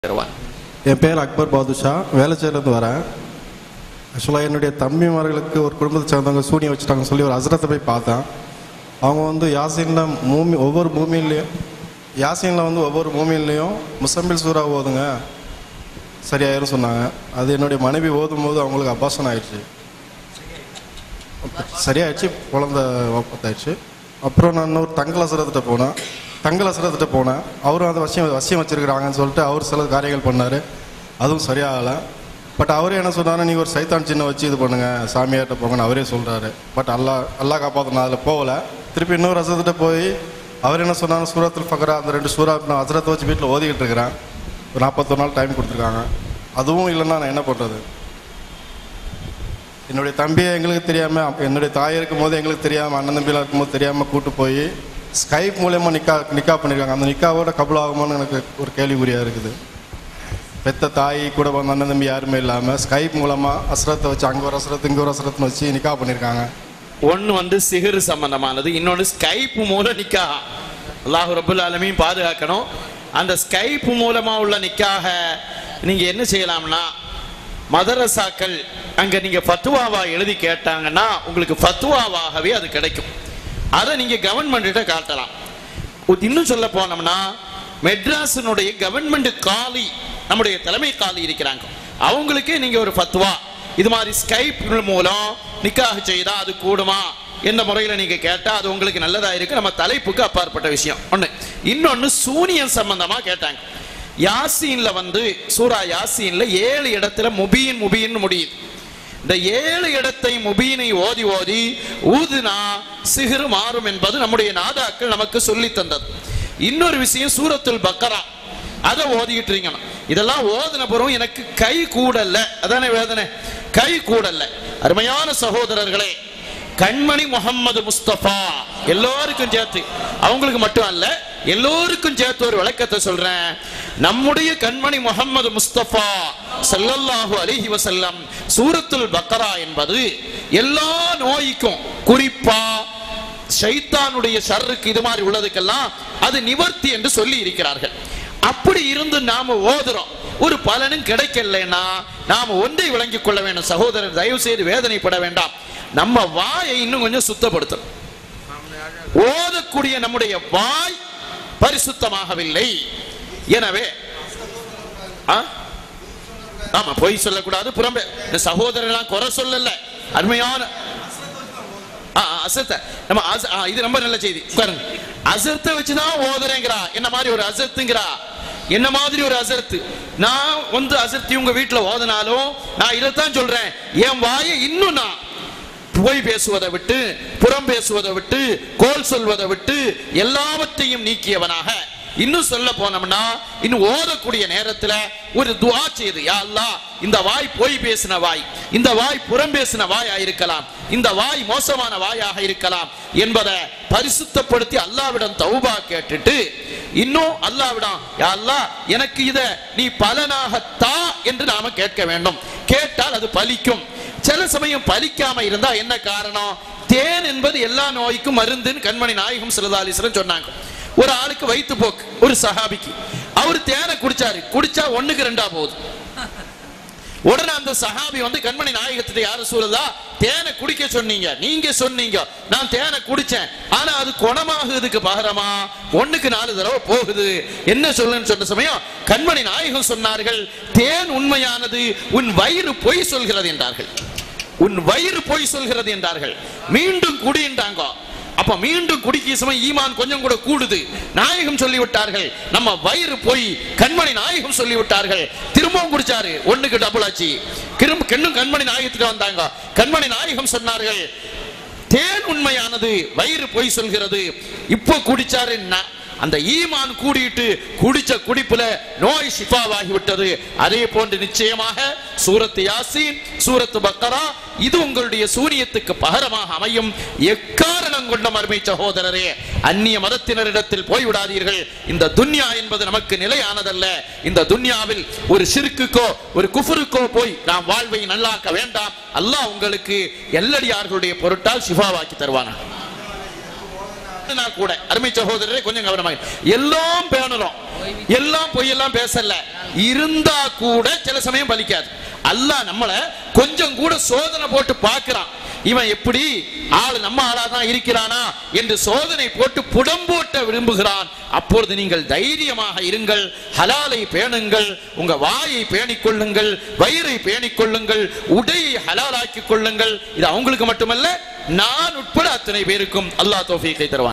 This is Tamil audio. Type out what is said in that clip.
தருவான் என் பேர் அக்பர் பாதுஷா வேலைச்சேரிலேருந்து வரேன் ஆக்சுவலாக என்னுடைய தம்பிமார்களுக்கு ஒரு குடும்பத்தை சேர்ந்தவங்க சூனியம் வச்சுட்டாங்கன்னு சொல்லி ஒரு அசரத்தை போய் பார்த்தேன் அவங்க வந்து யாசினில் மூமி ஒவ்வொரு பூமியிலையும் யாசினில் வந்து ஒவ்வொரு பூமியிலையும் முசம்பில் சூறா ஓதுங்க சரியாயிரும் சொன்னாங்க அது என்னுடைய மனைவி ஓதும் போது அவங்களுக்கு அபாசனம் ஆயிடுச்சு சரியாயிடுச்சு குழந்த வாப்பத்தாயிடுச்சு அப்புறம் நான் இன்னொரு தங்கல் அசுரத்திட்ட போனேன் தங்கல் அசுரத்திட்ட போனேன் அவரும் அதை வசியம் வசியம் வச்சிருக்கிறாங்கன்னு சொல்லிட்டு அவர் சில காரியங்கள் பண்ணார் அதுவும் சரியாகலை பட் அவரே என்ன சொன்னாரு நீங்கள் ஒரு சைத்தான் சின்ன வச்சு இது பண்ணுங்க சாமியார்கிட்ட போங்கன்னு அவரே சொல்கிறாரு பட் அல்லா அல்லா காப்பாற்றணும் அதில் போகல திருப்பி இன்னொரு அசுரத்திட்ட போய் அவர் என்ன சொன்னாரு சூரத்தில் ஃபக்கரா அந்த ரெண்டு சூறா நான் அசுரத்தை வச்சு வீட்டில் ஓதிக்கிட்டு இருக்கிறேன் ஒரு நாற்பத்தொரு நாள் டைம் கொடுத்துருக்காங்க அதுவும் இல்லைன்னா நான் என்ன பண்ணுறது என்னுடைய தம்பியை எங்களுக்கு தெரியாமல் என்னுடைய தாய் இருக்கும்போது எங்களுக்கு தெரியாமல் அண்ணன் தம்பிலாம் இருக்கும்போது தெரியாமல் கூட்டு போய் ஸ்கைப் மூலயமா நிக்கா நிக்கா பண்ணியிருக்காங்க அந்த நிக்காவோட கபுல் ஆகுமான்னு எனக்கு ஒரு கேள்விக்குறியாக இருக்குது பெத்த தாய் கூட வந்த அண்ணன் தம்பி யாருமே இல்லாமல் ஸ்கைப் மூலமாக அசுரத்தை வச்சு அங்கே ஒரு அசுரத்து இங்கே ஒரு அசுரத்துன்னு வச்சு நிக்கா பண்ணியிருக்காங்க ஒன்னு வந்து சிகிர் சம்பந்தமானது இன்னொன்னு ஸ்கைப் மூலம் நிக்கா அல்லாஹ் ரபுல் ஆலமீன் பாதுகாக்கணும் அந்த ஸ்கைப் மூலமா உள்ள நிக்காக நீங்க என்ன செய்யலாம்னா மதரசாக்கள் அங்க நீங்க ஃபத்துவாவா எழுதி கேட்டாங்கன்னா உங்களுக்கு ஃபத்துவாவாகவே அது கிடைக்கும் அதை நீங்க கவர்மெண்ட்ட காட்டலாம் உ- இன்னும் சொல்ல போனோம்னா மெட்ராஸினுடைய கவர்மெண்ட் காலி நம்முடைய தலைமை காலி இருக்கிறாங்க அவங்களுக்கே நீங்க ஒரு ஃபத்வா இது மாதிரி ஸ்கைப் மூலம் நிக்காக செய்தா அது கூடுமா எந்த முறையில் நீங்க கேட்டா அது உங்களுக்கு நல்லதா இருக்கு நம்ம தலைப்புக்கு அப்பாற்பட்ட விஷயம் ஒண்ணு இன்னொன்னு சூனியம் சம்பந்தமா கேட்டாங்க யாசீன்ல வந்து சூரா யாசீன்ல ஏழு இடத்துல முபீன் முபீன் முடியுது இந்த ஏழு இடத்தை முபீனை ஓதி ஓதி ஊதுனா சிகிறு மாறும் என்பது நம்முடைய நாதாக்கள் நமக்கு சொல்லி தந்தது இன்னொரு விஷயம் சூரத்துல் பக்கரா அதை ஓதிக்கிட்டு இருக்கணும் இதெல்லாம் ஓதின பிறகு எனக்கு கை கூடல்ல அதானே வேதனை கை கூடல்ல அருமையான சகோதரர்களே கண்மணி முகம்மது முஸ்தபா எல்லோருக்கும் சேர்த்து அவங்களுக்கு மட்டும் அல்ல எல்லோருக்கும் சேர்த்து ஒரு விளக்கத்தை சொல்றேன் நம்முடைய கண்மணி முகம்மது முஸ்தபா ஸல்லல்லாஹு அலைஹி வஸல்லம் சூரத்துல் பக்கரா என்பது எல்லா நோய்க்கும் குறிப்பா ஷைத்தானுடைய ஷர்ருக்கு இது மாதிரி உள்ளதுக்கெல்லாம் அது நிவர்த்தி என்று சொல்லி இருக்கிறார்கள் அப்படி இருந்து நாம ஓதுறோம் ஒரு பலனும் கிடைக்கலன்னா நாம ஒன்றை விளங்கிக் கொள்ள வேண்டும் சகோதரர் தயவு செய்து வேதனைப்பட வேண்டாம் நம்ம வாயை இன்னும் கொஞ்சம் சுத்தப்படுத்தணும் ஓதக்கூடிய நம்முடைய வாய் பரிசுத்தமாகவில்லை எனவே ஆ? ஆமா பொய் சொல்லக்கூடாது புறம்பே இந்த சகோதரர்களாம் குறை சொல்லல அருமையான ஆ, ஆ, அசத்த நம்ம அச- ஆ, இது ரொம்ப நல்ல செய்தி உட்காருங்க அசத்தை வச்சுதான் ஓதுறேங்கிறா என்ன மாதிரி ஒரு அசத்துங்கிறா என்ன மாதிரி ஒரு அசர்த்து நான் வந்து அசர்த்தி உங்க வீட்டுல ஓதுனாலும் நான் இதைத்தான் சொல்றேன் என் வாயை இன்னும் நான் பொய் பேசுவதை விட்டு புறம் பேசுவதை விட்டு கோல் சொல்வதை விட்டு எல்லாவற்றையும் நீக்கியவனாக இன்னும் சொல்ல போனோம்னா இன்னும் ஓதக்கூடிய நேரத்துல ஒரு துஆ செய்து யா அல்லாஹ் இந்த வாய் பொய் பேசின வாய் இந்த வாய் புறம் பேசின வாயா இருக்கலாம் இந்த வாய் மோசமான வாயாக இருக்கலாம் என்பதை பரிசுத்தப்படுத்தி அல்லாவிடம் தௌபா கேட்டுட்டு இன்னும் அல்லாவிடம் யா அல்லாஹ் எனக்கு இத நீ பலனாக தா என்று நாம கேட்க வேண்டும் கேட்டால் அது பலிக்கும் சில சமயம் பலிக்காம இருந்தா என்ன காரணம் தேன் என்பது எல்லா நோய்க்கும் மருந்துன்னு கண்மணி நாயகம் சிலதாலீஸ்வரன் சொன்னாங்க ஒரு ஆளுக்கு வயிற்று போக்கு ஒரு சஹாபிக்கு அவர் தேனை குடிச்சாரு குடிச்சா ஒண்ணுக்கு ரெண்டா போகுது உடனே அந்த சஹாபி வந்து கண்மணி நாயகத்திட்ட யாரும் சொல்லதா தேனை குடிக்க சொன்னீங்க நீங்க சொன்னீங்க நான் தேனை குடிச்சேன் ஆனா அது குணமாகுதுக்கு பகரமா ஒண்ணுக்கு நாலு தடவை போகுது என்ன சொல்லுன்னு சொன்ன சமயம் கண்மணி நாயகம் சொன்னார்கள் தேன் உண்மையானது உன் வயிறு பொய் சொல்கிறது என்றார்கள் உன் வயிறு பொய் சொல்கிறது என்றார்கள் மீண்டும் குடின்றாங்க அப்ப மீண்டும் குடிக்கிற சமயம் ஈமான் கொஞ்சம் கூட கூடுது நாயகம் சொல்லி விட்டார்கள் நம்ம வயிறு போய் கண்மணி நாயகம் சொல்லி விட்டார்கள் திரும்பவும் குடிச்சாரு ஒண்ணுக்கு டபுள் ஆச்சு திரும்ப கண்ணும் கண்மணி நாயகத்துக்கு வந்தாங்க கண்மணி நாயகம் சொன்னார்கள் தேன் உண்மையானது வயிறு பொய் சொல்கிறது இப்போ குடிச்சாரு ந- அந்த ஈமான் கூடிட்டு குடிச்ச குடிப்புல நோய் ஷிஃபாவாகி விட்டது அதே போன்று நிச்சயமாக சூரத்து யாசீன் சூரத்து பக்கரா இது உங்களுடைய சூரியத்துக்கு பகரமாக அமையும் எக்காரணம் கொண்ட மருமை சகோதரரே அந்நிய மதத்தினரிடத்தில் போய்விடாதீர்கள் இந்த துன்யா என்பது நமக்கு நிலையானதல்ல இந்த துன்யாவில் ஒரு ஷிர்க்குக்கோ ஒரு குஃபருக்கோ போய் நாம் வாழ்வை நல்லாக்க வேண்டாம் அல்லாஹ் உங்களுக்கு எல்லடியார்களுடைய பொருட்டால் ஷிஃபாவாக்கி தருவானா நான் கூட அருமை சகோதரரே கொஞ்சம் கவனமாக எல்லாம் பேணுறோம் எல்லாம் பொய்யெல்லாம் பேசல இருந்தா கூட சில சமயம் பலிக்காது அல்லாஹ் நம்மள கொஞ்சம் கூட சோதனை போட்டு பார்க்கிறான் இவன் எப்படி ஆளு நம்ம ஆளா தான் இருக்கிறானா என்று சோதனை போட்டு புடம்போட்ட விரும்புகிறான் அப்பொழுது நீங்கள் தைரியமாக இருங்கள் ஹலாலை பேணுங்கள் உங்க வாயை பேணிக் கொள்ளுங்கள் வயிறை பேணிக் கொள்ளுங்கள் உடையை ஹலாலாக்கிக் கொள்ளுங்கள் இது அவங்களுக்கு மட்டுமல்ல நான் உட்பட அத்தனை பேருக்கும் அல்லாஹ் தோஃபீக்கை தருவான்